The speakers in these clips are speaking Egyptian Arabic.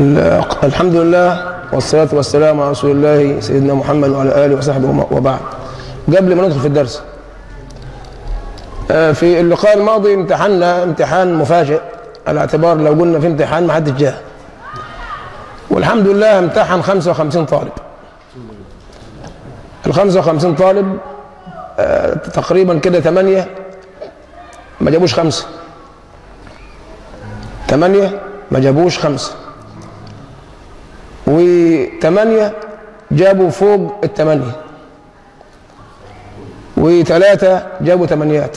ال- الحمد لله والصلاة والسلام على رسول الله سيدنا محمد وعلى آله وصحبه وم- وبعد قبل ما ندخل في الدرس آه، في اللقاء الماضي امتحنا امتحان مفاجئ على اعتبار لو قلنا في امتحان ما حدش جاه والحمد لله امتحن 55 طالب ال 55 طالب آه، تقريبا كده ثمانية ما جابوش خمسة ثمانية ما جابوش خمسة وثمانية جابوا فوق الثمانية وثلاثة جابوا ثمانيات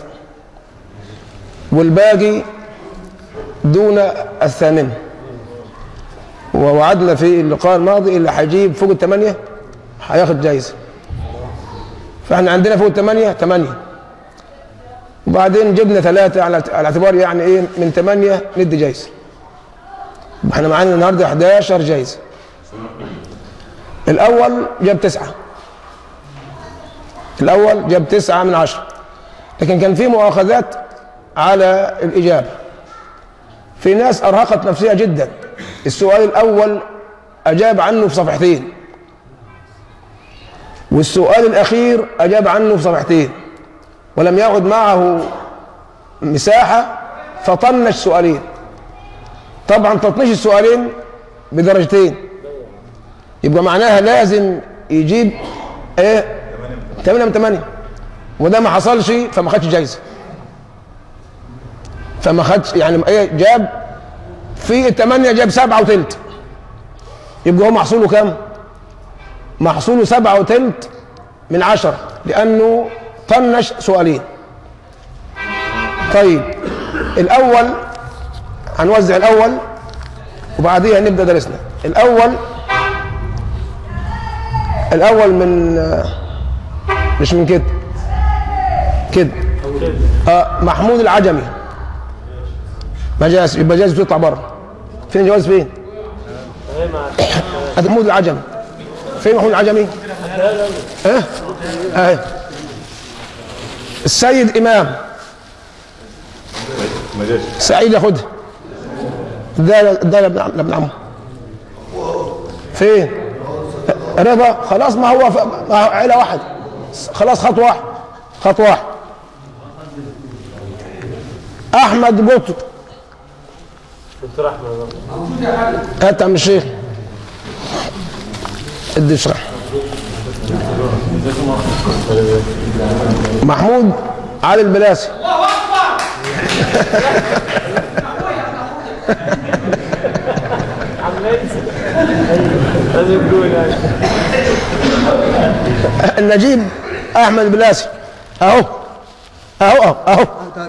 والباقي دون الثامنة ووعدنا في اللقاء الماضي اللي هيجيب فوق الثمانية هياخد جايزة فاحنا عندنا فوق الثمانية ثمانية وبعدين جبنا ثلاثة على على اعتبار يعني ايه من ثمانية ندي جايزة احنا معانا النهارده 11 جايزة الأول جاب تسعة الأول جاب تسعة من عشرة لكن كان في مؤاخذات على الإجابة في ناس أرهقت نفسها جدا السؤال الأول أجاب عنه في صفحتين والسؤال الأخير أجاب عنه في صفحتين ولم يعد معه مساحة فطنش سؤالين طبعا تطنيش السؤالين بدرجتين يبقى معناها لازم يجيب ايه 8 من 8 وده ما حصلش فما خدش جايزه فما خدش يعني ايه جاب في الثمانية جاب سبعة وتلت يبقى هو محصوله كام؟ محصوله سبعة وتلت من عشرة لأنه طنش سؤالين طيب الأول هنوزع الأول وبعديها نبدأ درسنا الأول الأول من مش من كده كده آه محمود العجمي مجاز يبقى جاز بتطلع بره فين الجواز فين؟ هذا محمود العجمي فين محمود العجمي؟ اه اهي السيد امام سعيد ياخدها ده ده ابن عم- ابن عمه فين؟ رضا خلاص ما هو ف- ما هو عيله واحد خلاص خط واحد خط واحد احمد قطب دكتور احمد هات يا عم الشيخ ادي اشرح محمود علي البلاسي لازم تقول يعني النجيب احمد البلاسي اهو اهو اهو اهو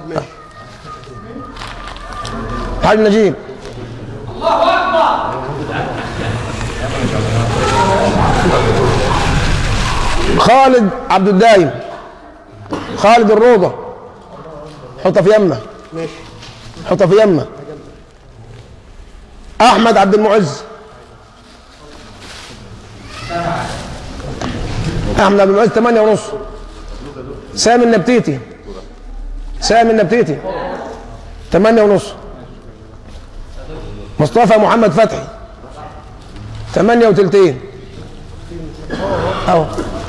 حاج نجيب خالد عبد الدايم خالد الروضة حطها في يمه حطها في يمه احمد عبد المعز احمد عبد المعز 8 ونص سامي النبتيتي سامي النبتيتي 8 ونص مصطفى محمد فتحي 8 وتلتين اهو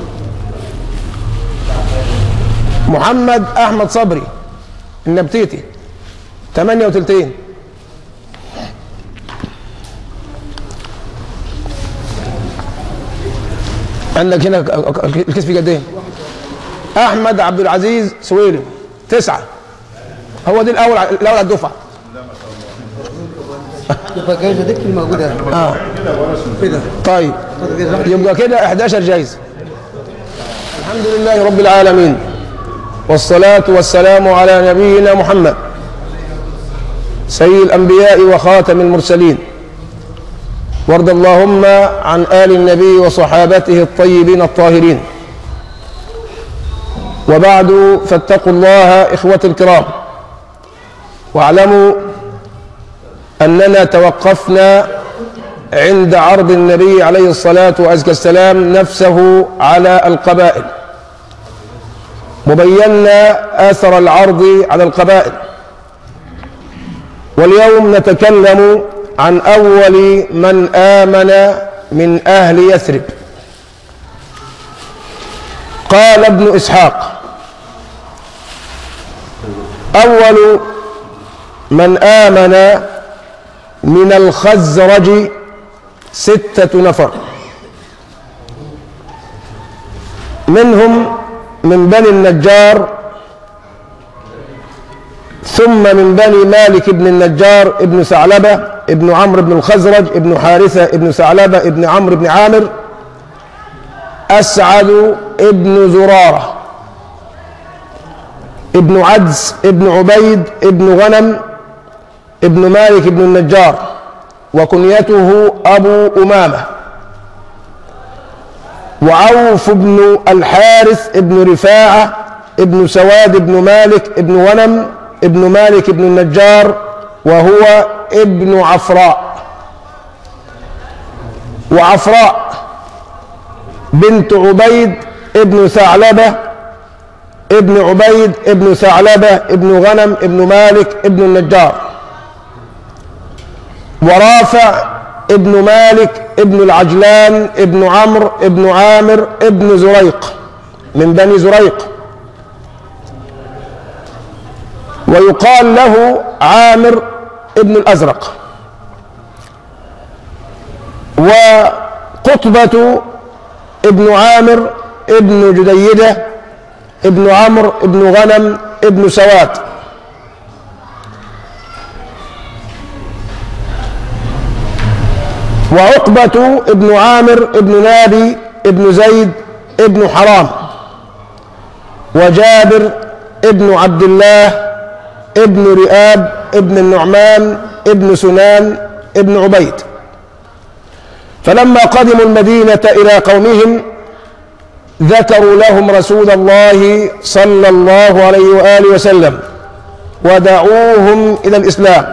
محمد احمد صبري النبتيتي 8 وتلتين عندك هنا الكيس في قد ايه؟ احمد عبد العزيز سويلم تسعه هو دي الاول الاول على الدفعه يبقى الجائزه دي موجوده اه كده طيب يبقى كده 11 جايزه الحمد لله رب العالمين والصلاة والسلام على نبينا محمد سيد الأنبياء وخاتم المرسلين وارض اللهم عن آل النبي وصحابته الطيبين الطاهرين وبعد فاتقوا الله إخوة الكرام واعلموا أننا توقفنا عند عرض النبي عليه الصلاة وأزكى السلام نفسه على القبائل وبينا آثر العرض على القبائل واليوم نتكلم عن أول من آمن من أهل يثرب قال ابن إسحاق أول من آمن من الخزرج ستة نفر منهم من بني النجار ثم من بني مالك بن النجار ابن ثعلبة ابن عمرو بن الخزرج ابن حارثة ابن ثعلبة ابن عمرو بن عامر أسعد ابن زرارة ابن عدس ابن عبيد ابن غنم ابن مالك بن النجار وكنيته أبو أمامة وعوف بن الحارث ابن رفاعة ابن سواد بن مالك ابن غنم ابن مالك بن النجار وهو ابن عفراء وعفراء بنت عبيد ابن ثعلبة ابن عبيد ابن ثعلبة ابن غنم ابن مالك ابن النجار ورافع ابن مالك ابن العجلان ابن عمرو ابن عامر ابن زريق من بني زريق ويقال له عامر ابن الأزرق وقطبة ابن عامر ابن جديدة ابن عمرو ابن غنم ابن سواد وعقبة ابن عامر ابن نابي ابن زيد ابن حرام وجابر ابن عبد الله ابن رئاب ابن النعمان ابن سنان ابن عبيد فلما قدموا المدينة إلى قومهم ذكروا لهم رسول الله صلى الله عليه وآله وسلم ودعوهم إلى الإسلام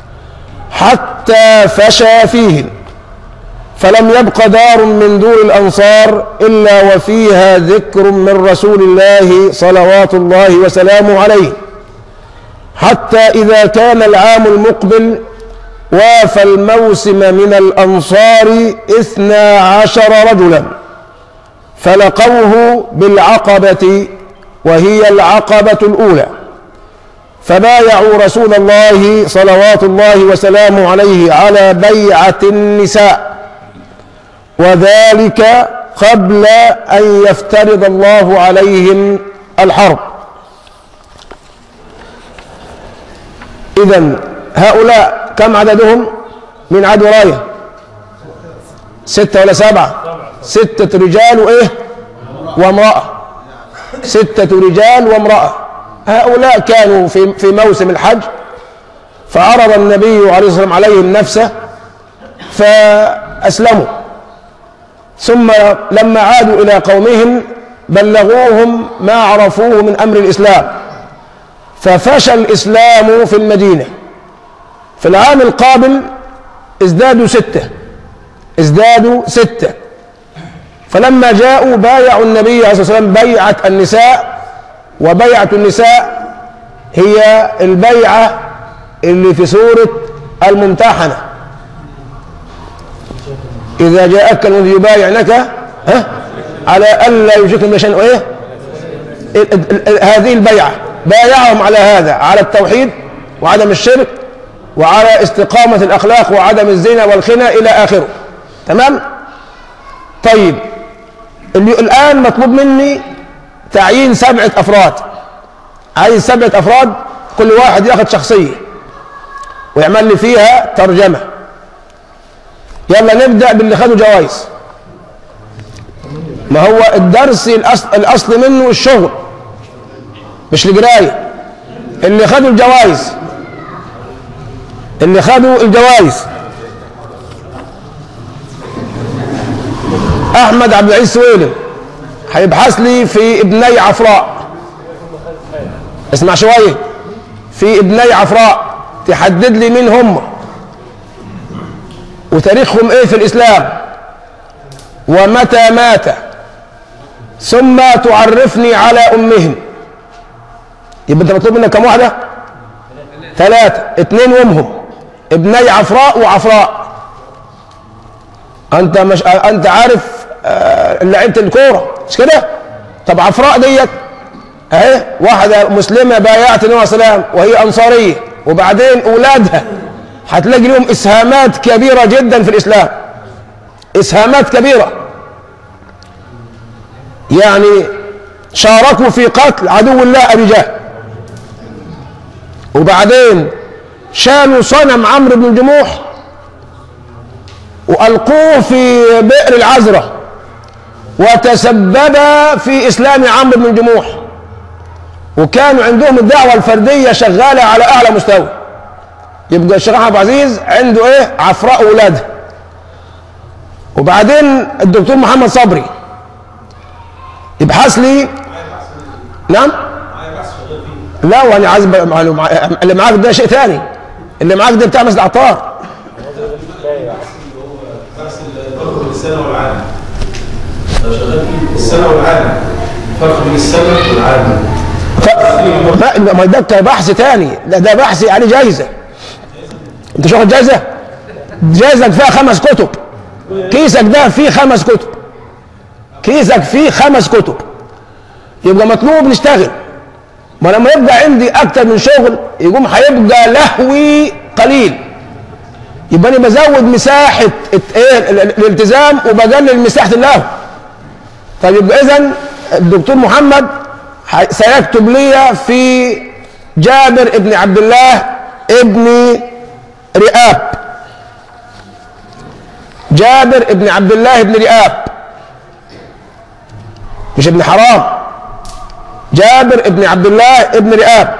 حتى فشى فيهم فلم يبق دار من دور الأنصار إلا وفيها ذكر من رسول الله صلوات الله وسلامه عليه حتى إذا كان العام المقبل وافى الموسم من الأنصار اثنا عشر رجلا فلقوه بالعقبة وهي العقبة الأولى فبايعوا رسول الله صلوات الله وسلامه عليه على بيعة النساء وذلك قبل أن يفترض الله عليهم الحرب إذا هؤلاء كم عددهم من عدد ورايا ستة ولا سبعة ستة رجال وإيه وامرأة ستة رجال وامرأة هؤلاء كانوا في في موسم الحج فعرض النبي عليه الصلاة والسلام عليهم نفسه فأسلموا ثم لما عادوا إلى قومهم بلغوهم ما عرفوه من أمر الإسلام ففشى الإسلام في المدينة في العام القابل ازدادوا ستة ازدادوا ستة فلما جاءوا بايعوا النبي عليه الصلاة والسلام بيعة النساء وبيعة النساء هي البيعة اللي في سورة الممتحنة إذا جاءك الذي يبايعنك ها على ألا يشركن بشيء وإيه ال- ال- ال- هذه البيعة بايعهم على هذا على التوحيد وعدم الشرك وعلى استقامة الأخلاق وعدم الزنا والخنا إلى آخره تمام طيب اللي الآن مطلوب مني تعيين سبعة أفراد عايز سبعة أفراد كل واحد ياخد شخصية ويعمل لي فيها ترجمة يلا نبدأ باللي خدوا جوائز ما هو الدرس الأصل, الأصل منه الشغل مش القراية اللي خدوا الجوائز اللي خدوا الجوائز احمد عبد العزيز سويلم هيبحث لي في ابني عفراء اسمع شويه في ابني عفراء تحدد لي مين هم وتاريخهم ايه في الاسلام ومتى مات ثم تعرفني على امهم يبقى انت مطلوب منك كم واحده ثلاثه اثنين وامهم ابني عفراء وعفراء انت مش انت عارف آه، لعيبه الكوره مش كده طب عفراء ديت اهي واحده مسلمه بايعت النبي صلى الله عليه وسلم وهي انصاريه وبعدين اولادها هتلاقي لهم اسهامات كبيره جدا في الاسلام اسهامات كبيره يعني شاركوا في قتل عدو الله ابي جهل وبعدين شالوا صنم عمرو بن الجموح والقوه في بئر العذره وتسبب في اسلام عمرو بن الجموح وكانوا عندهم الدعوه الفرديه شغاله على اعلى مستوى يبقى الشيخ احمد أبو عزيز عنده ايه عفراء اولاده وبعدين الدكتور محمد صبري يبحث لي نعم لا وانا عايز ب- مع- مع- اللي معاك ده شيء ثاني اللي معاك ده بتاع مسجد عطار السنة والعالم لو شغال في السنة والعالم فرق بين السنة والعالم ف... لا ما ده بحث ثاني لا ده بحث عليه جايزه انت مش واخد جايزه جايزك فيها خمس كتب كيسك ده فيه خمس كتب كيسك فيه خمس كتب يبقى مطلوب نشتغل ما لما يبقى عندي اكتر من شغل يقوم هيبقى لهوي قليل يبقى انا بزود مساحه الت- ايه ال- ال- الالتزام وبقلل مساحه اللهو طيب يبقى اذا الدكتور محمد ح- سيكتب لي في جابر ابن عبد الله ابن رئاب جابر ابن عبد الله ابن رئاب مش ابن حرام جابر ابن عبد الله ابن رئاب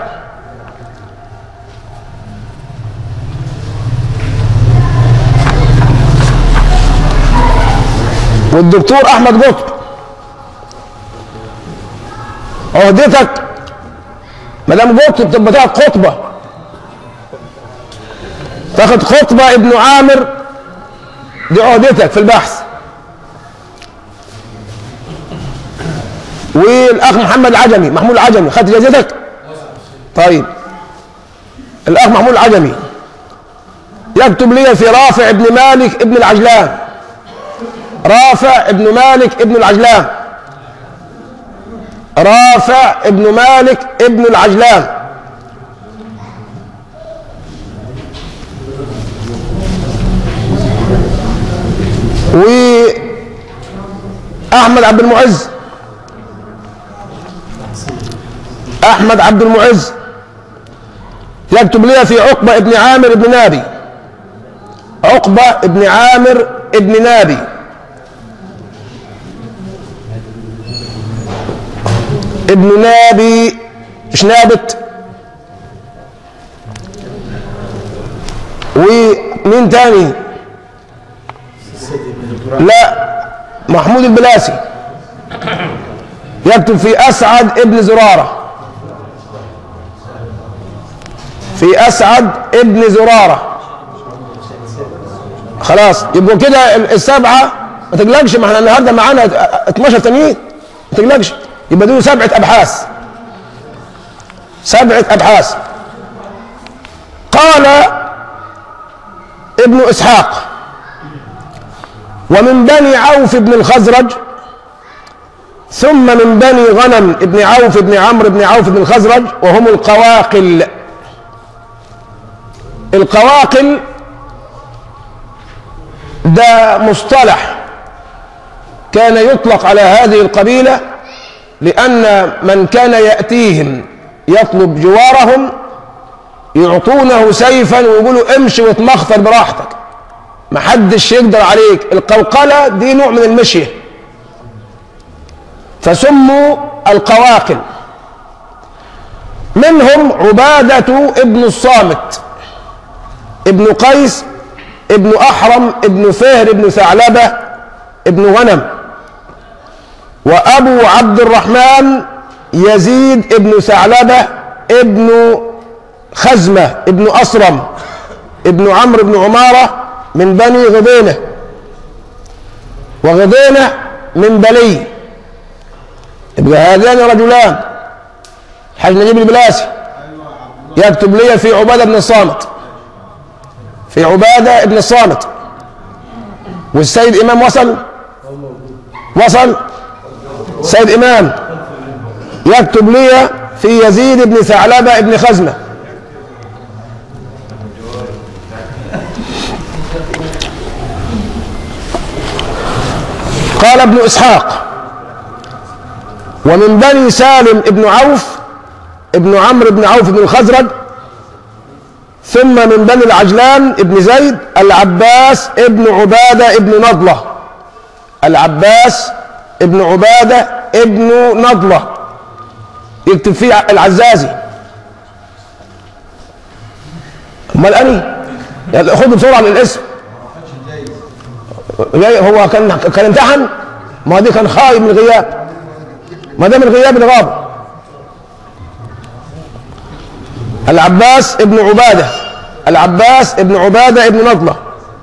والدكتور احمد قطب عهدتك ما دام قطب تبقى تاخد خطبه تاخد خطبه ابن عامر دي عهدتك في البحث والاخ محمد العجمي محمود العجمي خدت جائزتك طيب الاخ محمود العجمي يكتب لي في رافع ابن مالك ابن العجلان رافع ابن مالك ابن العجلان رافع ابن مالك ابن العجلان وأحمد عبد المعز أحمد عبد المعز يكتب لي في عقبة ابن عامر ابن نابي عقبة ابن عامر ابن نابي ابن نابي ايش نابت ومين تاني لا محمود البلاسي يكتب في اسعد ابن زراره في اسعد ابن زراره خلاص يبقوا كده ال- السبعه ما تقلقش ما احنا النهارده معانا 12 تانيين ما تقلقش يبقى دول سبعه ابحاث سبعه ابحاث قال ابن اسحاق ومن بني عوف بن الخزرج ثم من بني غنم بن عوف بن عمرو بن عوف بن الخزرج وهم القواقل القواقل ده مصطلح كان يطلق على هذه القبيلة لأن من كان يأتيهم يطلب جوارهم يعطونه سيفا ويقولوا امشي واتمخطر براحتك محدش يقدر عليك القوقلة دي نوع من المشية فسموا القواقل منهم عبادة ابن الصامت ابن قيس ابن أحرم ابن فهر ابن ثعلبة ابن غنم وأبو عبد الرحمن يزيد ابن ثعلبة ابن خزمة ابن أصرم ابن عمرو بن عمارة من بني غضينة وغضينة من بلي يبقى هذان رجلان حاج نجيب البلاسي يكتب لي في عبادة بن الصامت في عبادة ابن الصامت والسيد إمام وصل وصل سيد إمام يكتب لي في يزيد بن ثعلبة ابن خزمة قال ابن إسحاق ومن بني سالم ابن عوف ابن عمرو بن عوف بن الخزرج ثم من بني العجلان ابن زيد العباس ابن عبادة ابن نضلة العباس ابن عبادة ابن نضلة يكتب فيه العزازي امال اني يعني خد بسرعه للاسم جاي هو كان كان امتحن ما دي كان خايب من الغياب ما ده من الغياب اللي غاب العباس ابن عباده العباس ابن عباده ابن نضله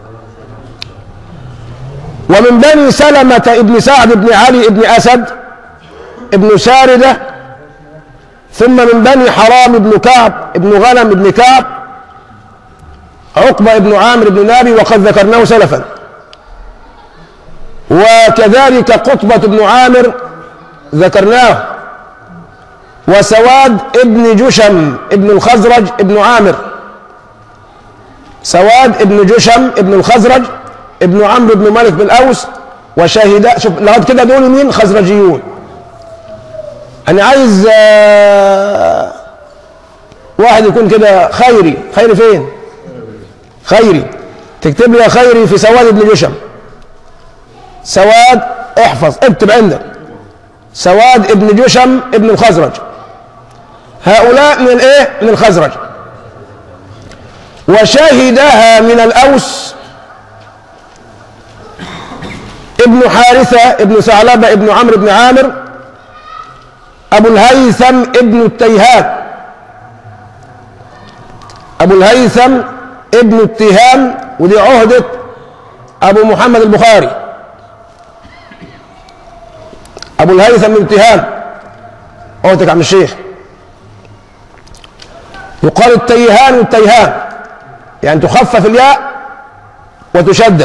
ومن بني سلمة ابن سعد ابن علي ابن أسد ابن ساردة ثم من بني حرام ابن كعب ابن غنم ابن كعب عقبة ابن عامر ابن نابي وقد ذكرناه سلفا وكذلك قطبة بن عامر ذكرناه وسواد ابن جشم ابن الخزرج ابن عامر سواد ابن جشم ابن الخزرج ابن عمرو بن مالك بن اوس وشاهدا شوف لغايه كده دول مين خزرجيون انا عايز آه، واحد يكون كده خيري خيري فين خيري تكتب لي يا خيري في سواد ابن جشم سواد احفظ اكتب عندك سواد ابن جشم ابن الخزرج هؤلاء من الايه من الخزرج وشهدها من الاوس ابن حارثة ابن ثعلبة ابن عمرو بن عامر أبو الهيثم ابن التيهان أبو الهيثم ابن التيهان ودي عهدة أبو محمد البخاري أبو الهيثم ابن التيهان عهدك عم الشيخ يقال التيهان والتيهان يعني تخفف الياء وتشدد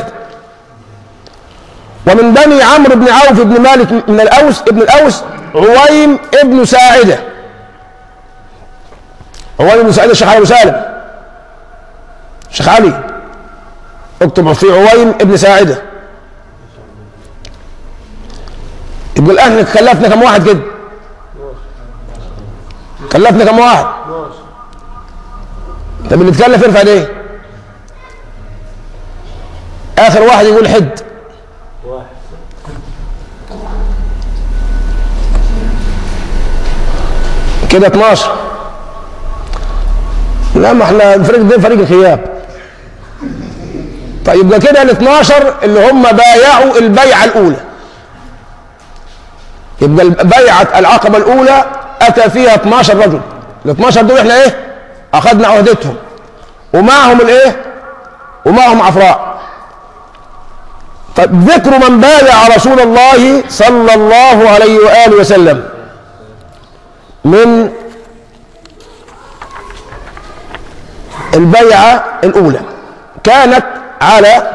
ومن بني عمرو بن عوف بن مالك من الأوس ابن الأوس عويم ابن ساعدة عويم بن ساعدة الشيخ علي أبو سالم الشيخ علي اكتب في عويم ابن ساعدة يبقى الآن كلفنا كم واحد كده كلفنا كم واحد طب اللي اتكلف يرفع ايديه اخر واحد يقول حد كده 12 لا ما احنا الفريق ده فريق الخياب طيب يبقى كده ال 12 اللي هم بايعوا البيعه الاولى يبقى بيعه العقبه الاولى اتى فيها 12 رجل ال 12 دول احنا ايه اخذنا عهدتهم ومعهم الايه ومعهم عفراء طيب ذكر من بايع رسول الله صلى الله عليه واله وسلم من البيعة الأولى كانت على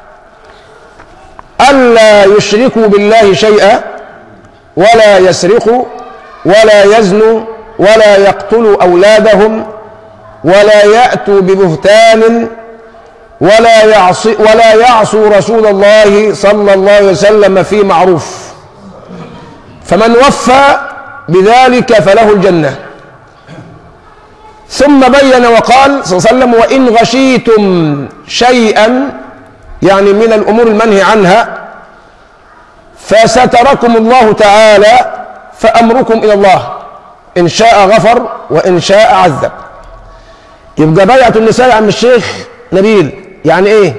ألا يشركوا بالله شيئا ولا يسرقوا ولا يزنوا ولا يقتلوا أولادهم ولا يأتوا ببهتان ولا يعصي ولا يعصوا رسول الله صلى الله عليه وسلم في معروف فمن وفى بذلك فله الجنة ثم بين وقال صلى الله عليه وسلم وإن غشيتم شيئا يعني من الأمور المنهي عنها فستركم الله تعالى فأمركم إلى الله إن شاء غفر وإن شاء عذب يبقى بيعة النساء يا عم الشيخ نبيل يعني إيه؟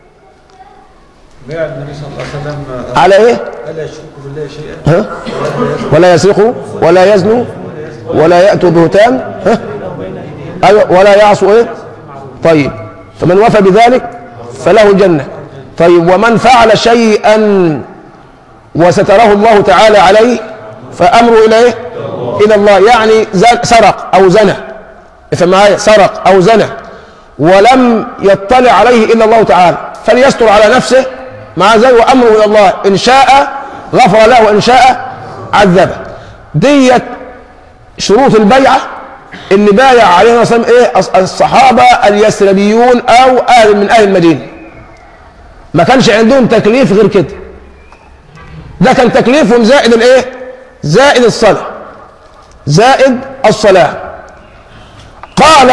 بيع النبي صلى الله عليه وسلم على إيه؟ الا يشركوا بالله شيئا ها؟ ولا يسرقوا ولا يزنوا ولا يأتوا بهتان ها؟ أيوة ولا يعصوا إيه؟ طيب فمن وفى بذلك فله الجنة طيب ومن فعل شيئا وستره الله تعالى عليه فأمره إلى إيه؟ إلى الله يعني زن- سرق أو زنى افهم معايا سرق أو زنى ولم يطلع عليه إلا الله تعالى فليستر على نفسه مع ذلك وأمره إلى الله إن شاء غفر له وإن شاء عذبه ديت شروط البيعة اللي بايع عليها صلى ايه الص- الصحابة اليسربيون أو أهل من أهل المدينة ما كانش عندهم تكليف غير كده ده كان تكليفهم زائد الايه زائد الصلاة زائد الصلاة قال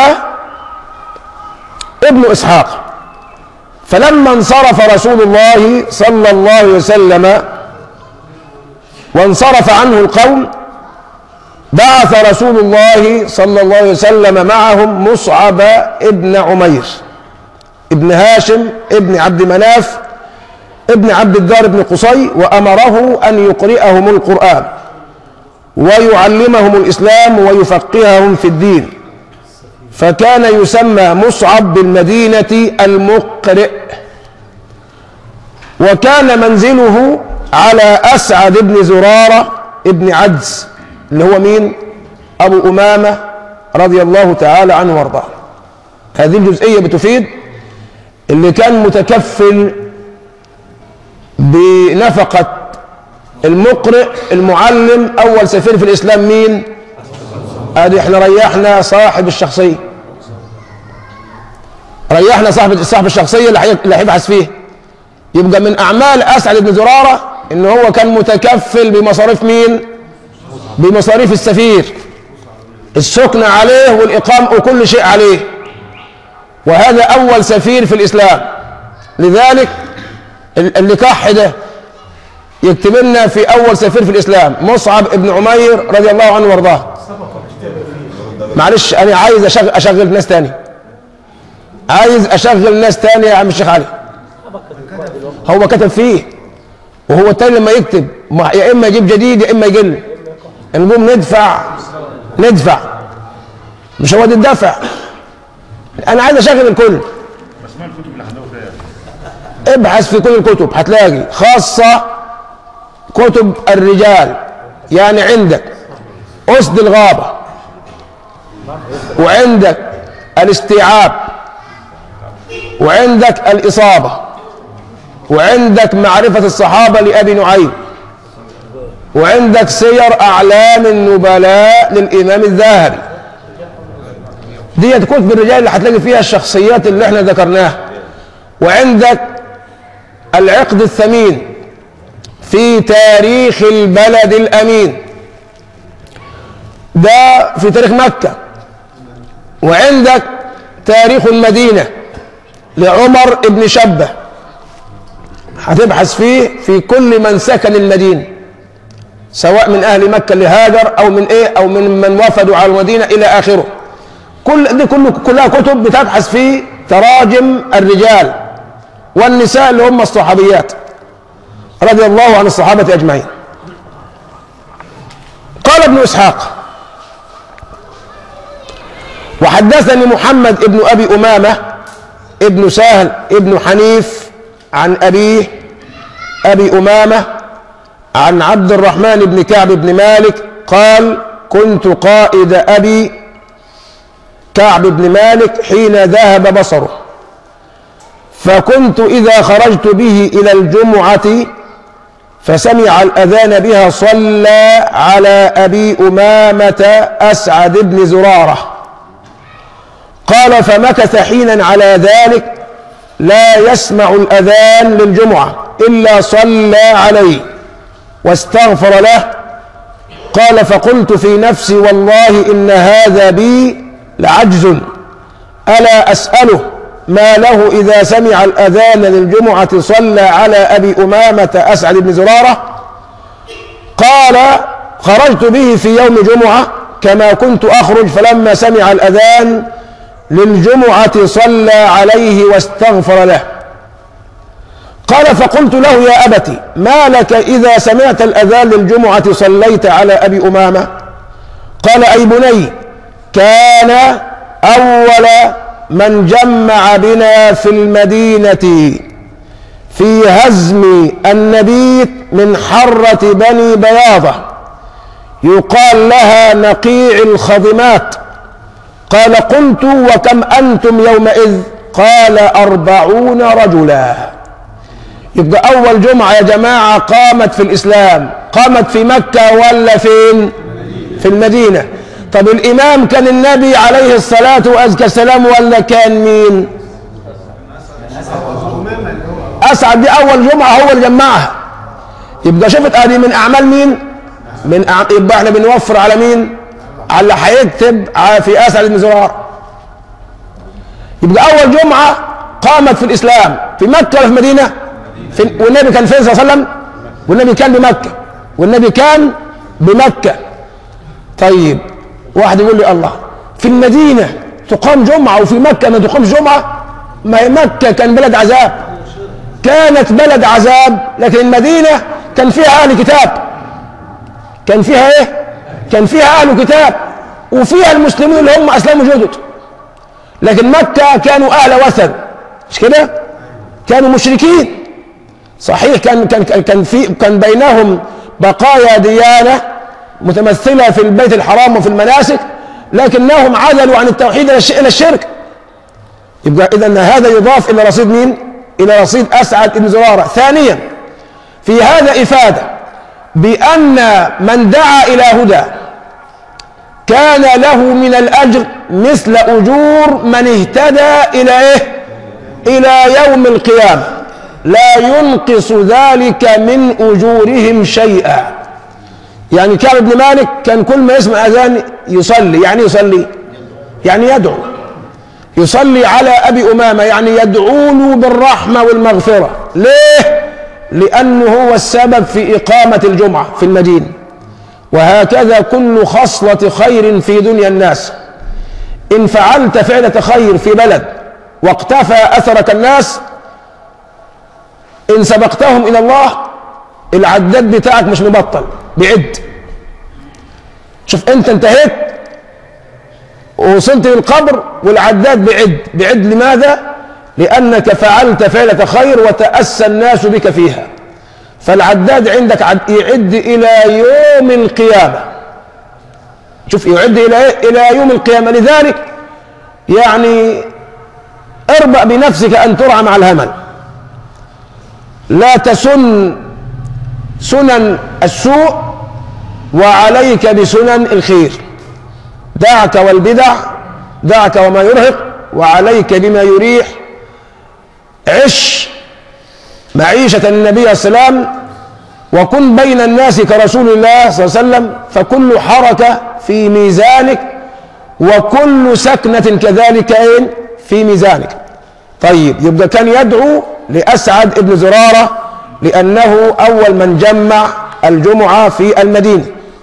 ابن إسحاق فلما انصرف رسول الله صلى الله عليه وسلم وانصرف عنه القوم بعث رسول الله صلى الله عليه وسلم معهم مصعب ابن عمير ابن هاشم ابن عبد مناف ابن عبد الدار بن قصي وأمره أن يقرئهم القرآن ويعلمهم الإسلام ويفقههم في الدين فكان يسمى مصعب بالمدينة المقرئ وكان منزله على أسعد بن زرارة ابن عجز اللي هو مين أبو أمامة رضي الله تعالى عنه وارضاه هذه الجزئية بتفيد اللي كان متكفل بنفقة المقرئ المعلم أول سفير في الإسلام مين ادي احنا ريحنا صاحب الشخصية ريحنا صاحب صاحب الشخصية اللي هي- اللي هيبحث فيه يبقى من أعمال أسعد بن زرارة إن هو كان متكفل بمصاريف مين بمصاريف السفير السكن عليه والإقامة وكل شيء عليه وهذا أول سفير في الإسلام لذلك ال- اللقاح ده يكتب لنا في أول سفير في الإسلام مصعب ابن عمير رضي الله عنه وارضاه معلش أنا عايز أشغل, أشغل ناس تاني عايز أشغل ناس تاني يا عم الشيخ علي هو كتب فيه وهو التاني لما يكتب ما- يا إما يجيب جديد يا إما يقل نقوم ندفع ندفع مش هو ده الدفع أنا عايز أشغل الكل ابحث في كل الكتب هتلاقي خاصة كتب الرجال يعني عندك أسد الغابة وعندك الاستيعاب وعندك الإصابة وعندك معرفة الصحابة لأبي نعيم وعندك سير أعلام النبلاء للإمام الذهبي دي كتب الرجال اللي هتلاقي فيها الشخصيات اللي احنا ذكرناها وعندك العقد الثمين في تاريخ البلد الأمين ده في تاريخ مكة وعندك تاريخ المدينة لعمر بن شبة هتبحث فيه في كل من سكن المدينة سواء من أهل مكة اللي هاجر أو من إيه أو من من وفدوا على المدينة إلى آخره كل دي كله كلها كتب بتبحث في تراجم الرجال والنساء اللي هم الصحابيات رضي الله عن الصحابة أجمعين قال ابن إسحاق وحدثني محمد ابن أبي أمامة ابن سهل ابن حنيف عن أبيه أبي أمامة عن عبد الرحمن بن كعب بن مالك قال كنت قائد أبي كعب بن مالك حين ذهب بصره فكنت إذا خرجت به إلى الجمعة فسمع الأذان بها صلى على أبي أمامة أسعد بن زرارة قال فمكث حينا على ذلك لا يسمع الأذان للجمعة إلا صلى عليه واستغفر له قال فقلت في نفسي والله إن هذا بي لعجز ألا أسأله ما له إذا سمع الأذان للجمعة صلى على أبي أمامة أسعد بن زرارة قال خرجت به في يوم جمعة كما كنت أخرج فلما سمع الأذان للجمعة صلى عليه واستغفر له قال فقلت له يا أبت ما لك إذا سمعت الأذان للجمعة صليت على أبي أمامة قال أي بني كان أول من جمع بنا في المدينة في هزم النبيت من حرة بني بياضة يقال لها نقيع الخضمات قال قلت وكم أنتم يومئذ قال أربعون رجلا يبقى أول جمعة يا جماعة قامت في الإسلام قامت في مكة ولا فين في المدينة طب الإمام كان النبي عليه الصلاة وأزكى السلام ولا كان مين أسعد دي أول جمعة هو اللي جمعها يبقى شفت ادي من اعمال مين من أع... يبقى احنا بنوفر على مين على اللي هيكتب ع- في اسعد بن زرار يبقى اول جمعه قامت في الاسلام في مكه ولا في مدينه في... والنبي كان فين صلى الله عليه وسلم والنبي كان بمكه والنبي كان بمكه طيب واحد يقول لي الله في المدينه تقام جمعه وفي مكه ما تقامش جمعه ما هي مكه كان بلد عذاب كانت بلد عذاب لكن المدينة كان فيها أهل كتاب كان فيها إيه؟ كان فيها أهل كتاب وفيها المسلمين اللي هم أسلموا جدد لكن مكة كانوا أهل وثن مش كده؟ كانوا مشركين صحيح كان كان كان في كان بينهم بقايا ديانة متمثلة في البيت الحرام وفي المناسك لكنهم عدلوا عن التوحيد إلى الش- إلى الشرك يبقى إذا هذا يضاف إلى رصيد مين؟ إلى رصيد أسعد بن زرارة ثانيا في هذا إفادة بأن من دعا إلى هدى كان له من الأجر مثل أجور من اهتدى إلى إيه؟ إلى يوم القيامة لا ينقص ذلك من أجورهم شيئا يعني كعب بن مالك كان كل ما يسمع أذان يصلي يعني يصلي يعني يدعو يصلي على أبي أمامة يعني يدعو له بالرحمة والمغفرة ليه؟ لأنه هو السبب في إقامة الجمعة في المدينة وهكذا كل خصلة خير في دنيا الناس إن فعلت فعلة خير في بلد واقتفى أثرك الناس إن سبقتهم إلى الله العداد بتاعك مش مبطل بعد شوف أنت انتهيت ووصلت للقبر والعداد بعد بعد لماذا لأنك فعلت فعلة خير وتأسى الناس بك فيها فالعداد عندك عد- يعد إلى يوم القيامة شوف يعد إلى إيه؟ إلى يوم القيامة لذلك يعني اربأ بنفسك أن ترعى مع الهمل لا تسن سنن السوء وعليك بسنن الخير دعك والبدع دعك وما يرهق وعليك بما يريح عش معيشة النبي صلى الله عليه وسلم وكن بين الناس كرسول الله صلى الله عليه وسلم فكل حركة في ميزانك وكل سكنة كذلك إيه؟ في ميزانك طيب يبقى كان يدعو لأسعد بن زرارة لأنه أول من جمع الجمعة في المدينة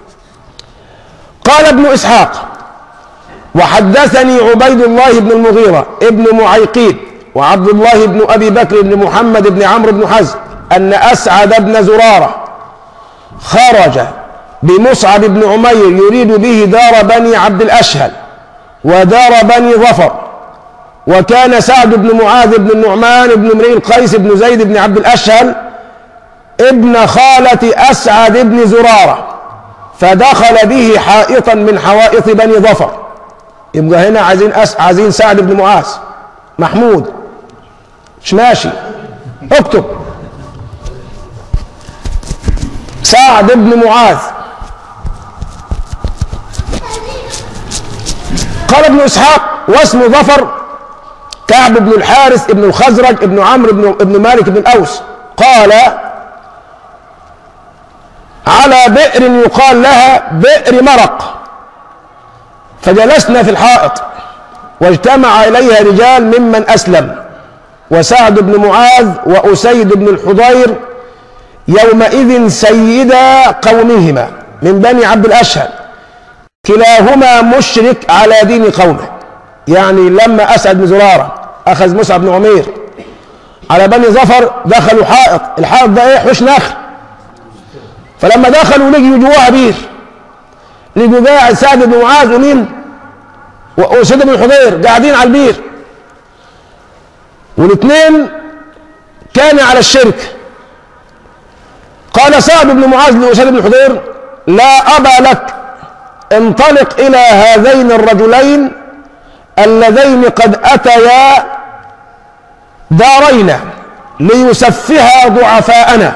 قال ابن إسحاق وحدثني عبيد الله بن المغيرة ابن معيقيب وعبد الله بن أبي بكر بن محمد بن عمرو بن حزم أن أسعد بن زرارة خرج بمصعب بن عمير يريد به دار بني عبد الأشهل ودار بني ظفر وكان سعد بن معاذ بن النعمان بن امرئ القيس بن زيد بن عبد الأشهل ابن خالة أسعد بن زرارة فدخل به حائطا من حوائط بني ظفر يبقى هنا عايزين أس... عايزين سعد بن معاذ محمود مش ماشي اكتب سعد بن معاذ قال ابن اسحاق واسم ظفر كعب بن الحارث بن الخزرج بن عمرو بن ابن مالك بن الاوس قال على بئر يقال لها بئر مرق فجلسنا في الحائط واجتمع إليها رجال ممن أسلم وسعد بن معاذ وأسيد بن الحضير يومئذ سيدا قومهما من بني عبد الأشهل كلاهما مشرك على دين قومه يعني لما أسعد بن زرارة أخذ مصعب بن عمير على بني ظفر دخلوا حائط الحائط ده ايه حوش نخل فلما دخلوا لقيوا جواها بير لقوا قاعد سعد بن معاذ ومين وأسيد بن الحضير قاعدين على البير والاثنين كان على الشرك قال سعد بن معاذ لأسيد بن الحضير لا أبا لك انطلق إلى هذين الرجلين اللذين قد أتيا دارينا ليسفها ضعفاءنا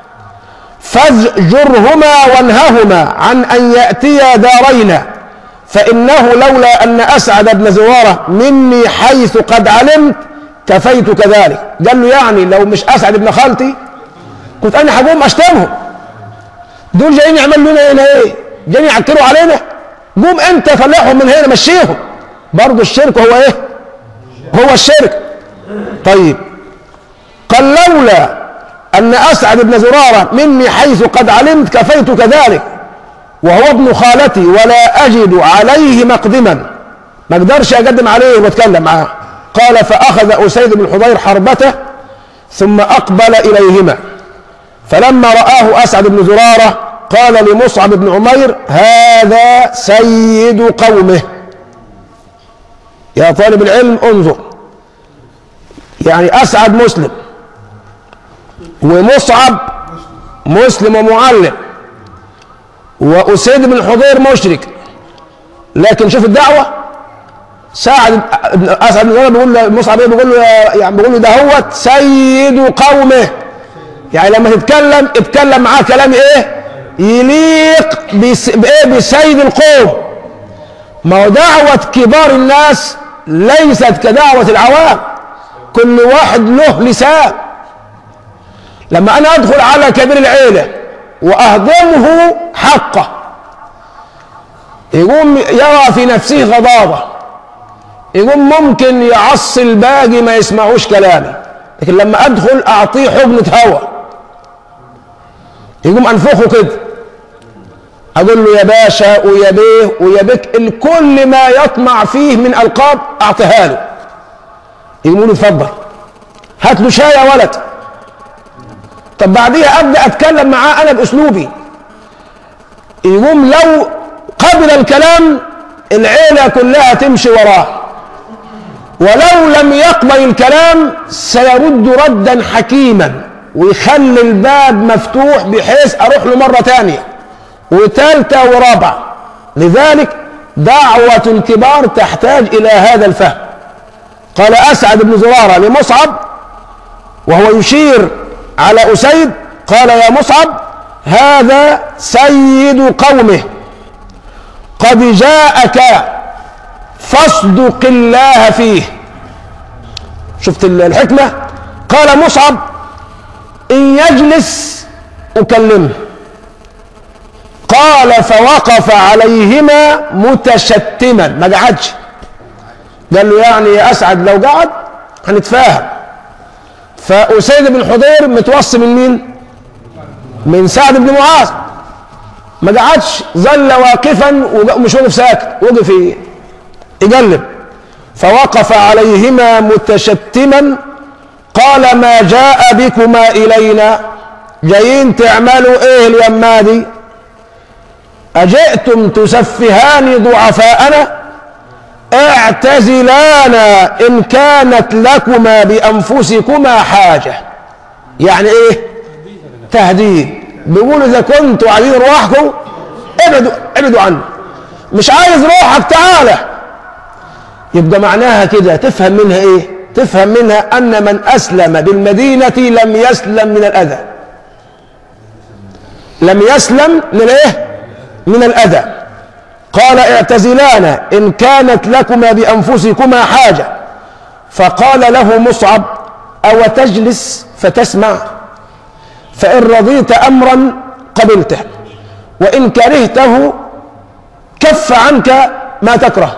فازجرهما وانههما عن أن يأتيا دارينا فإنه لولا أن أسعد بن زرارة مني حيث قد علمت كفيت كذلك قال له يعني لو مش أسعد بن خالتي كنت أنا هقوم أشتمهم دول جايين يعملوا لنا هنا إيه جايين يعكروا علينا قوم أنت فلحهم من هنا مشيهم برضه الشرك هو إيه هو الشرك طيب قال لولا أن أسعد بن زرارة مني حيث قد علمت كفيت كذلك وهو ابن خالتي ولا أجد عليه مقدما ما اقدرش أقدم عليه واتكلم معاه قال فأخذ أسيد بن الحضير حربته ثم أقبل إليهما فلما رآه أسعد بن زرارة قال لمصعب بن عمير هذا سيد قومه يا طالب العلم انظر يعني أسعد مسلم ومصعب مسلم ومعلم وأسيد بن الحضير مشرك لكن شوف الدعوة سعد أسعد بن زرارة بيقول له مصعب ايه بيقول له يعني بيقول له ده هو سيد قومه يعني لما تتكلم اتكلم معاه كلام ايه يليق بس بايه بسيد القوم ما هو دعوة كبار الناس ليست كدعوة العوام كل واحد له لسان لما انا ادخل على كبير العيلة واهضمه حقه يقوم يرى في نفسه غضاضة يقوم ممكن يعصي الباقي ما يسمعوش كلامي لكن لما ادخل اعطيه حضنة هوى يقوم انفخه كده اقول له يا باشا ويا بيه ويا بك الكل ما يطمع فيه من القاب اعطيها له يقوم له اتفضل هات له شاي يا ولد طب بعديها ابدا اتكلم معاه انا باسلوبي يقوم لو قبل الكلام العيله كلها تمشي وراه ولو لم يقبل الكلام سيرد ردا حكيما ويخلي الباب مفتوح بحيث اروح له مره ثانيه وثالثه ورابعه لذلك دعوه الكبار تحتاج الى هذا الفهم قال اسعد بن زراره لمصعب وهو يشير على اسيد قال يا مصعب هذا سيد قومه قد جاءك فاصدق الله فيه شفت الحكمه قال مصعب إن يجلس أكلمه قال فوقف عليهما متشتما ما قعدش قال له يعني يا أسعد لو قعد هنتفاهم فأسيد بن حضير متوصي من مين؟ من سعد بن معاذ ما قعدش ظل واقفا ومش وقف ساكت وقف يقلب فوقف عليهما متشتما قال ما جاء بكما إلينا جايين تعملوا إيه اليما دي أجئتم تسفهان ضعفاءنا اعتزلانا إن كانت لكما بأنفسكما حاجة يعني إيه تهديد بيقولوا إذا كنتوا عايزين روحكم ابعدوا ابعدوا عنه مش عايز روحك تعالى يبقى معناها كده تفهم منها ايه تفهم منها أن من أسلم بالمدينة لم يسلم من الأذى لم يسلم من الايه من الأذى قال اعتزلانا إن كانت لكما بأنفسكما حاجة فقال له مصعب أو تجلس فتسمع فإن رضيت أمرا قبلته وإن كرهته كف عنك ما تكره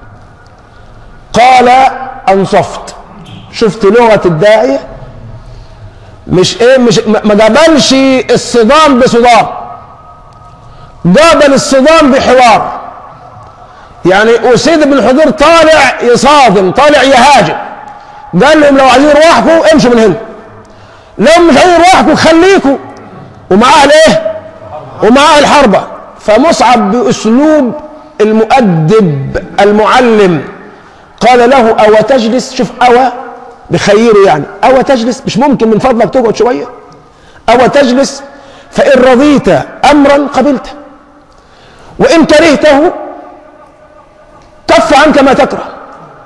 قال أنصفت شفت لغة الداعية مش ايه مش ما قابلش الصدام بصدام قابل الصدام بحوار يعني أسيد بن حضير طالع يصادم طالع يهاجم قال لهم لو عايزين روحكم امشوا من هنا لو مش عايزين روحكم خليكم ومعاه الايه ومعاه الحربة فمصعب بأسلوب المؤدب المعلم قال له أو تجلس شوف أو بخيره يعني أو تجلس مش ممكن من فضلك تقعد شوية أو تجلس فإن رضيت أمرا قبلته وإن كرهته كف عنك ما تكره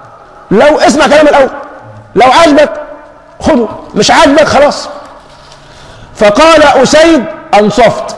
لو اسمع كلام الاول لو عجبك خده مش عاجبك خلاص فقال اسيد انصفت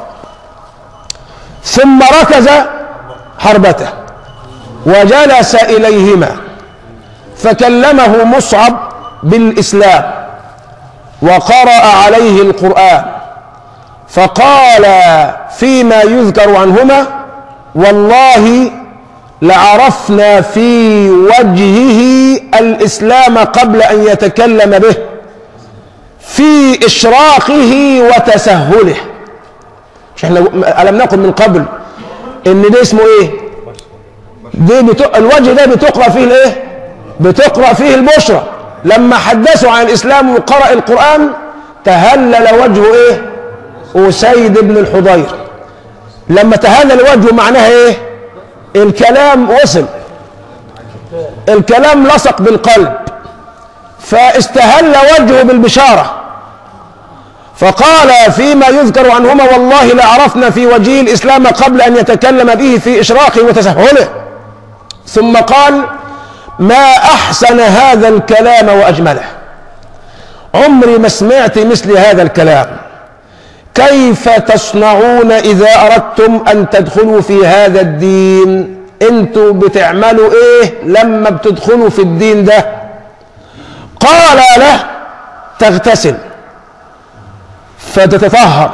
ثم ركز حربته وجلس اليهما فكلمه مصعب بالاسلام وقرا عليه القران فقال فيما يذكر عنهما والله لعرفنا في وجهه الاسلام قبل ان يتكلم به في اشراقه وتسهله مش احنا الم نقل من قبل ان ده اسمه ايه دي بت... الوجه ده بتقرا فيه الايه بتقرا فيه البشرى لما حدثوا عن الاسلام وقرا القران تهلل وجهه ايه اسيد بن الحضير لما تهلل وجهه معناها ايه الكلام وصل الكلام لصق بالقلب فاستهل وجهه بالبشاره فقال فيما يذكر عنهما والله لعرفنا في وجه الاسلام قبل ان يتكلم به في اشراقه وتسهله ثم قال ما احسن هذا الكلام واجمله عمري ما سمعت مثل هذا الكلام كيف تصنعون اذا اردتم ان تدخلوا في هذا الدين انتوا بتعملوا ايه لما بتدخلوا في الدين ده قال له تغتسل فتتطهر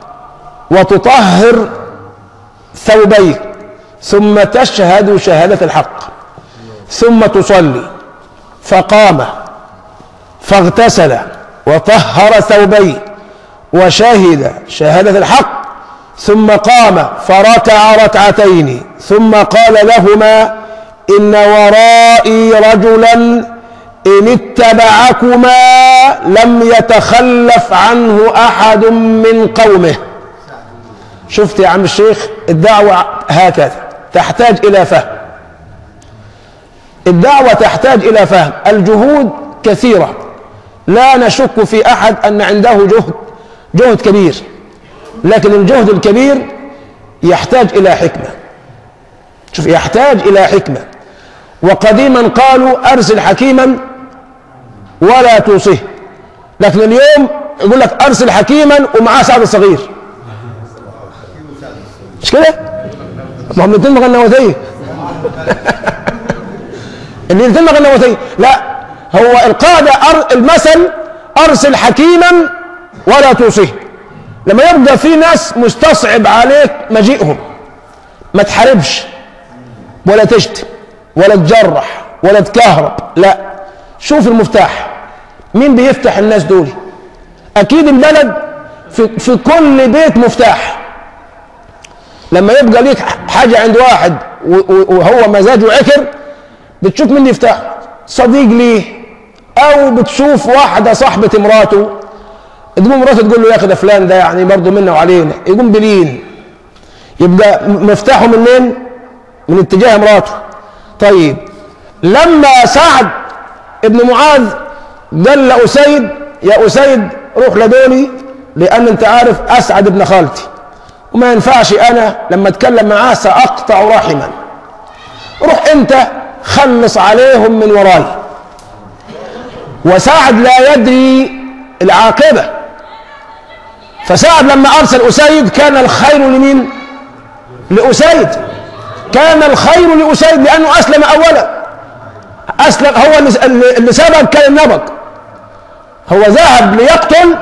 وتطهر ثوبيك ثم تشهد شهادة الحق ثم تصلي فقام فاغتسل وطهر ثوبيه وشهد شهادة الحق ثم قام فركع ركعتين ثم قال لهما إن ورائي رجلا إن اتبعكما لم يتخلف عنه أحد من قومه شفت يا عم الشيخ الدعوة هكذا تحتاج إلى فهم الدعوة تحتاج إلى فهم الجهود كثيرة لا نشك في أحد أن عنده جهد جهد كبير لكن الجهد الكبير يحتاج إلى حكمة شوف يحتاج إلى حكمة وقديما قالوا أرسل حكيما ولا توصيه لكن اليوم يقول لك أرسل حكيما ومعاه سعد صغير مش كده؟ ما هم الاثنين مغنوتين الاثنين مغنوتين لا هو القاعدة أر... المثل أرسل حكيما ولا توصيه لما يبقى في ناس مستصعب عليك مجيئهم ما تحاربش ولا تشتم ولا تجرح ولا تكهرب لا شوف المفتاح مين بيفتح الناس دول اكيد البلد في, في كل بيت مفتاح لما يبقى ليك حاجة عند واحد وهو مزاجه عكر بتشوف مين يفتح صديق ليه او بتشوف واحدة صاحبة مراته تقوم مراته تقول له يا اخي ده فلان ده يعني برضه منا وعلينا يقوم بلين يبقى مفتاحه منين؟ من اتجاه مراته طيب لما سعد ابن معاذ قال لأسيد يا أسيد روح لدولي لأن أنت عارف أسعد ابن خالتي وما ينفعش أنا لما أتكلم معاه سأقطع رحما روح أنت خلص عليهم من وراي وسعد لا يدري العاقبة فسعد لما أرسل أسيد كان الخير لمين؟ لأسيد كان الخير لأسيد لأنه أسلم أولا أسلم هو اللي سبب كان النبق هو ذهب ليقتل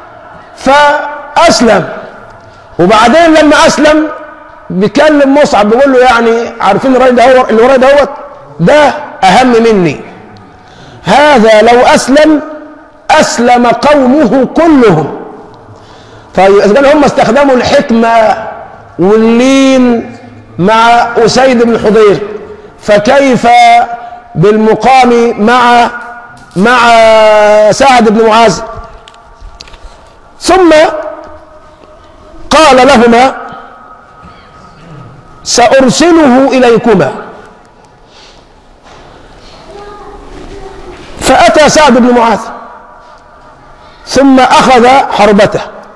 فأسلم وبعدين لما أسلم بيكلم مصعب بيقول له يعني عارفين الراجل ده هو اللي ورايا دوت ده أهم مني هذا لو أسلم أسلم قومه كلهم طيب إذا كان هم استخدموا الحكمة واللين مع أسيد بن حضير فكيف بالمقام مع مع سعد بن معاذ ثم قال لهما سأرسله إليكما فأتى سعد بن معاذ ثم أخذ حربته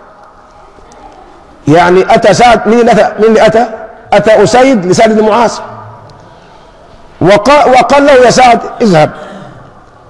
يعني أتى سعد مين اللي أتى مين اللي أتى أتى أسيد لسعد بن معاذ وقال, وقال له يا سعد اذهب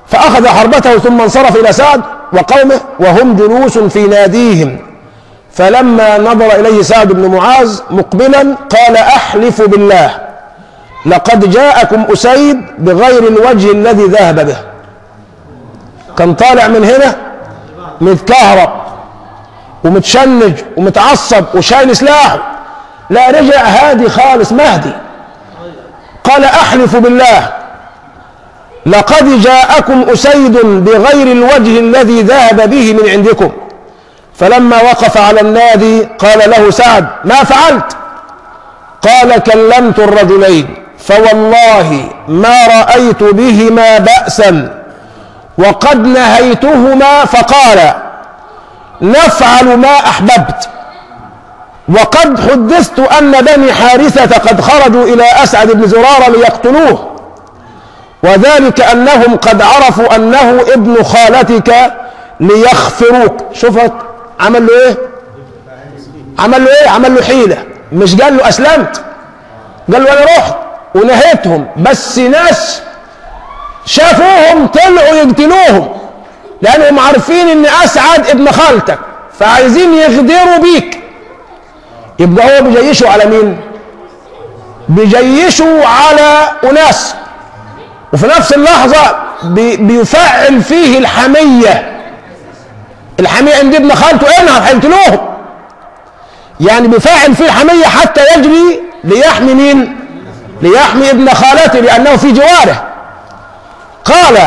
فأخذ حربته ثم انصرف إلى سعد وقومه وهم جلوس في ناديهم فلما نظر إليه سعد بن معاذ مقبلا قال أحلف بالله لقد جاءكم أسيد بغير الوجه الذي ذهب به كان طالع من هنا متكهرب ومتشنج ومتعصب وشايل سلاحه لا رجع هادي خالص مهدي قال أحلف بالله لقد جاءكم أسيد بغير الوجه الذي ذهب به من عندكم فلما وقف على النادي قال له سعد ما فعلت قال كلمت الرجلين فوالله ما رأيت بهما بأسا وقد نهيتهما فقال نفعل ما أحببت وقد حدثت أن بني حارثة قد خرجوا إلى أسعد بن زرارة ليقتلوه وذلك أنهم قد عرفوا أنه ابن خالتك ليخفروك شوفت عمل له إيه عمل له إيه عمل له حيلة مش قال له أسلمت قال له أنا رحت ونهيتهم بس ناس شافوهم طلعوا يقتلوهم لأنهم عارفين إن أسعد ابن خالتك فعايزين يغدروا بيك يبقى هو بيجيشوا على مين بيجيشوا على أناس وفي نفس اللحظة بي بيفعل فيه الحمية الحمية عند ابن خالته انها هيقتلوهم يعني بيفعل فيه الحمية حتى يجري ليحمي مين ليحمي ابن خالته لأنه في جواره قال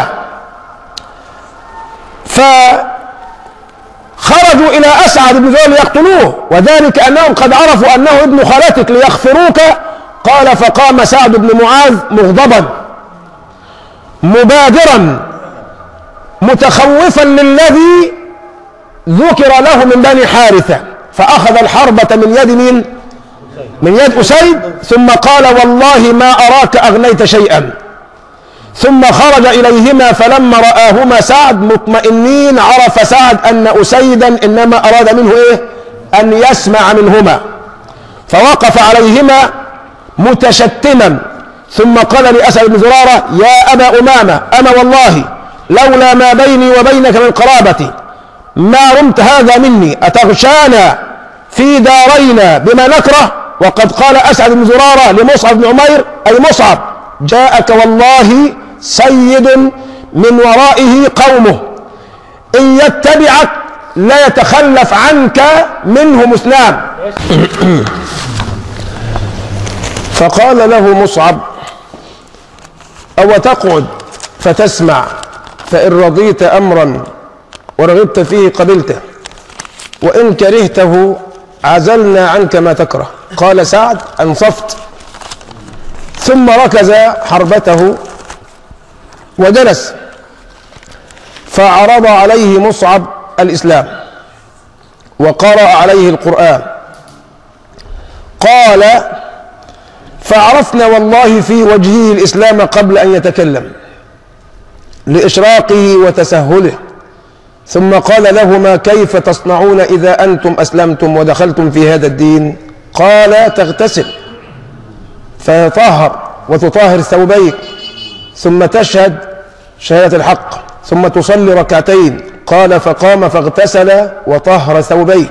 فخرجوا إلى أسعد بن ذول ليقتلوه وذلك أنهم قد عرفوا أنه ابن خالتك ليغفروك قال فقام سعد بن معاذ مغضبا مبادرا متخوفا للذي ذكر له من بني حارثة فأخذ الحربة من يد مين من يد أسيد ثم قال والله ما أراك أغنيت شيئا ثم خرج إليهما فلما رآهما سعد مطمئنين عرف سعد أن أسيدا إنما أراد منه إيه أن يسمع منهما فوقف عليهما متشتما ثم قال لأسعد بن زرارة يا أبا أمامة أنا والله لولا ما بيني وبينك من قرابتي ما رمت هذا مني أتغشانا في دارينا بما نكره وقد قال أسعد بن زرارة لمصعب بن عمير أي مصعب جاءك والله سيد من ورائه قومه إن يتبعك لا يتخلف عنك منهم اثنان فقال له مصعب أو تقعد فتسمع فإن رضيت أمرا ورغبت فيه قبلته وإن كرهته عزلنا عنك ما تكره قال سعد أنصفت ثم ركز حربته وجلس فعرض عليه مصعب الإسلام وقرأ عليه القرآن قال فعرفنا والله في وجهه الإسلام قبل أن يتكلم لإشراقه وتسهله ثم قال لهما كيف تصنعون إذا أنتم أسلمتم ودخلتم في هذا الدين قال تغتسل فيطهر وتطهر ثوبيك ثم تشهد شهادة الحق ثم تصلي ركعتين قال فقام فاغتسل وطهر ثوبيه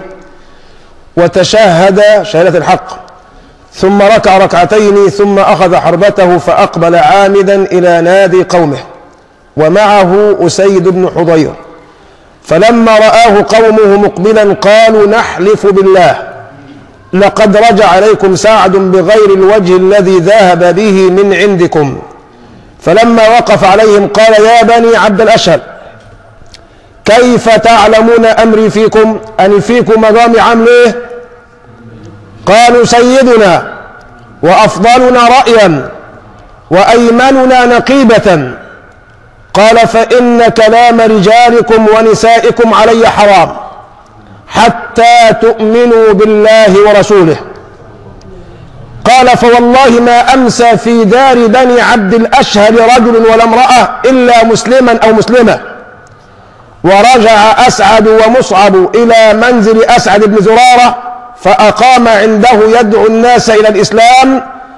وتشهد شهادة الحق ثم ركع ركعتين ثم أخذ حربته فأقبل عامدا إلى نادي قومه ومعه أسيد بن حضير فلما رآه قومه مقبلا قالوا نحلف بالله لقد رجع عليكم سعد بغير الوجه الذي ذهب به من عندكم فلما وقف عليهم قال يا بني عبد الأشهل كيف تعلمون أمري فيكم أن فيكم مقام عامل إيه قالوا سيدنا وأفضلنا رأيا وأيمننا نقيبة قال فإن كلام رجالكم ونسائكم علي حرام حتى تؤمنوا بالله ورسوله قال فوالله ما أمسى في دار بني عبد الأشهل رجل ولا امرأة إلا مسلما أو مسلمة ورجع أسعد ومصعب إلى منزل أسعد بن زرارة فأقام عنده يدعو الناس إلى الإسلام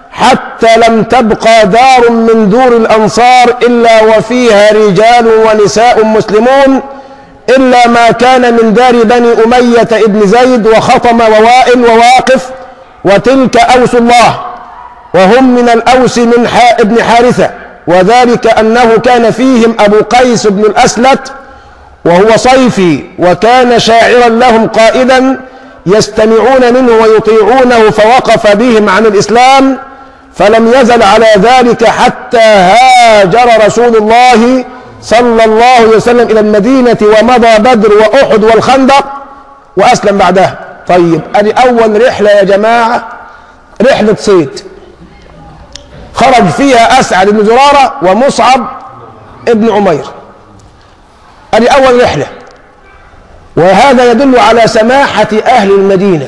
حتى لم تبقى دار من دور الأنصار إلا وفيها رجال ونساء مسلمون إلا ما كان من دار بني أمية ابن زيد وخطم ووائل وواقف وتلك أوس الله وهم من الأوس من حا ابن حارثة وذلك أنه كان فيهم أبو قيس بن الأسلت وهو صيفي وكان شاعرا لهم قائدا يستمعون منه ويطيعونه فوقف بهم عن الإسلام فلم يزل على ذلك حتى هاجر رسول الله صلى الله عليه وسلم إلى المدينة ومضى بدر وأحد والخندق وأسلم بعدها طيب أدي أول رحلة يا جماعة رحلة صيد خرج فيها أسعد بن زرارة ومصعب ابن عمير ادي اول رحله وهذا يدل على سماحه اهل المدينه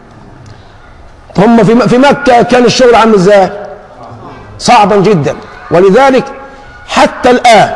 هم في في مكه كان الشغل عامل ازاي صعبا جدا ولذلك حتى الان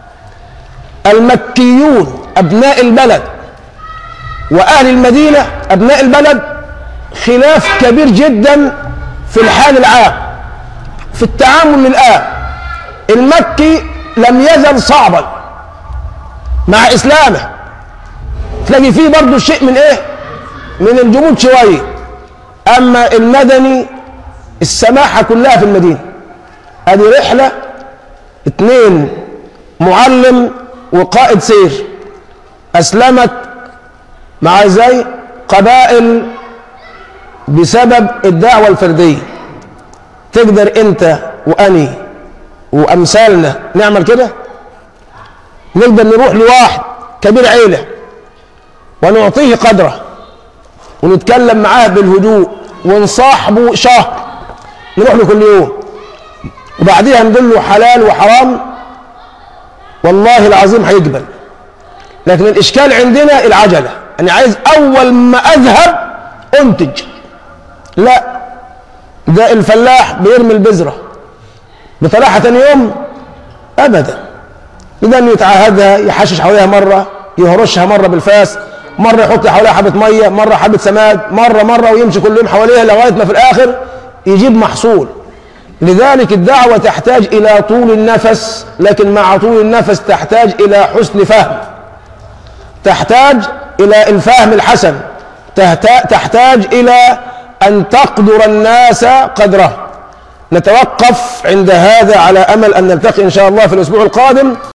المكيون ابناء البلد واهل المدينه ابناء البلد خلاف كبير جدا في الحال العام في التعامل الان المكي لم يزل صعبا مع اسلامه تلاقي فيه برضه شيء من ايه من الجمود شويه اما المدني السماحه كلها في المدينه ادي رحله اتنين معلم وقائد سير اسلمت مع زي قبائل بسبب الدعوه الفرديه تقدر انت واني وامثالنا نعمل كده نقدر نروح لواحد كبير عيلة ونعطيه قدره ونتكلم معاه بالهدوء ونصاحبه شهر نروح له كل يوم وبعديها نقول له حلال وحرام والله العظيم هيقبل لكن الإشكال عندنا العجلة أنا عايز أول ما أذهب أنتج لا ده الفلاح بيرمي البذرة بطلعها تاني يوم أبدا إذا يتعهدها يحشش حواليها مرة يهرشها مرة بالفاس مرة يحط حواليها حبة مية مرة حبة سماد مرة مرة ويمشي كل يوم حواليها لغاية ما في الآخر يجيب محصول لذلك الدعوة تحتاج إلى طول النفس لكن مع طول النفس تحتاج إلى حسن فهم تحتاج إلى الفهم الحسن تحتاج إلى أن تقدر الناس قدره نتوقف عند هذا على أمل أن نلتقي إن شاء الله في الأسبوع القادم